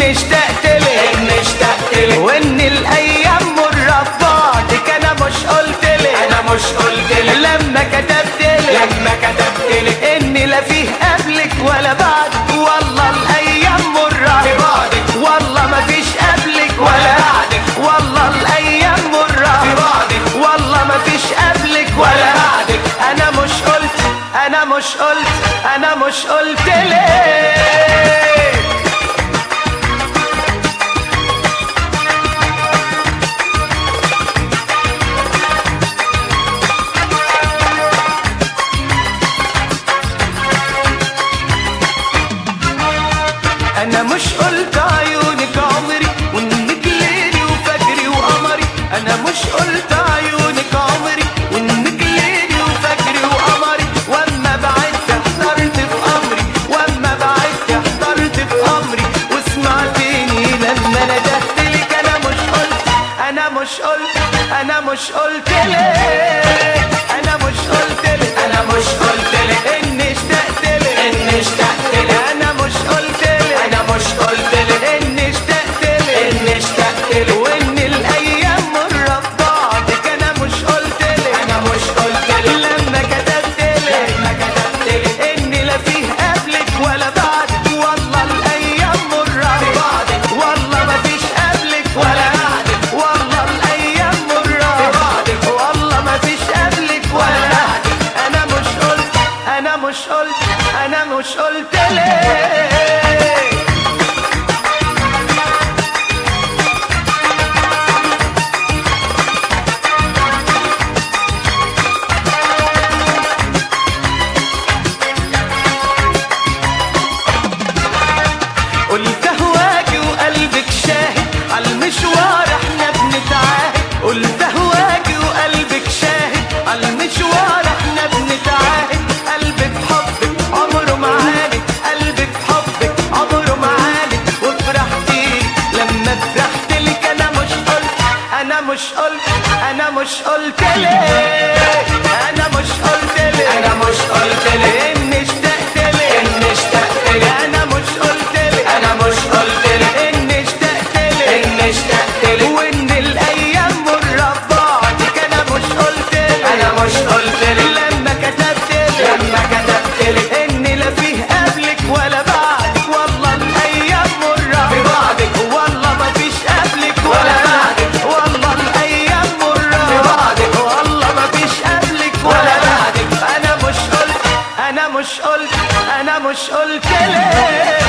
اني اشتقت لك اني اشتقت لك وان الايام مرة في بعدك انا مش قلت لك انا مش قلت لك لما كتبت لك لما كتبت لك اني لا فيه قبلك ولا بعدك والله الايام مرة في بعدك والله ما فيش قبلك ولا ولا بعدك والله الايام مرة في بعدك والله ما فيش قبلك ولا ولا بعدك انا مش قلت انا مش قلت انا مش قلت ليه انا مش قلت عيونك عمري وانك ليلي وفجري وقمري انا مش قلت عيونك عمري وانك ليلي وفجري وقمري واما بعدت احترت في امري واما بعدت احترت في امري وسمعتني لما ندهت لك انا مش قلت انا مش قلت انا مش قلت لك انا مش قلت لك انا مش قلت لك اني اشتقت لك اني اشتقت لك انا مش قلت لك انا مش قلت لك اني اشتقت لك اني اشتقت لك وان الايام مرة في بعضك انا مش قلت لك انا مش قلت لك لما كتبت لك لما كتبت لك اني لا فيه قبلك ولا بعدك والله الايام مرة في بعدك والله ما فيش قبلك ولا ولا بعدك والله الايام مرة في بعدك والله ما فيش قبلك ولا ولا بعدك انا مش قلت انا مش قلت انا مش قلت ليه قلت هواكي وقلبك شاهد عالمشوار احنا بنتعاهد قلت هواكي وقلبك شاهد عالمشوار احنا بنتعاهد قلبك حبك عمره ما عالي قلبك حبك عمره ما عالي وفرحتي لما فرحت لك انا مش قلت انا مش قلت انا مش قلت لك انا مش قلت لك انا مش قلت لك اني اشتقت لك اني اشتقت لك انا مش قلت لك انا مش قلت لك اني اشتقت لك اني اشتقت لك وان الايام مرة في بعدك انا مش قلت لك انا مش قلت لك لما كتبت لك لما كتبت لك اني لا فيه قبلك ولا بعدك والله الايام مرة في بعدك والله ما فيش قبلك ولا ولا بعدك بعدك والله الايام مرة في بعدك والله ما فيش قبلك ولا ولا بعدك انا مش قلت انا مش قلت انا مش قلت ليه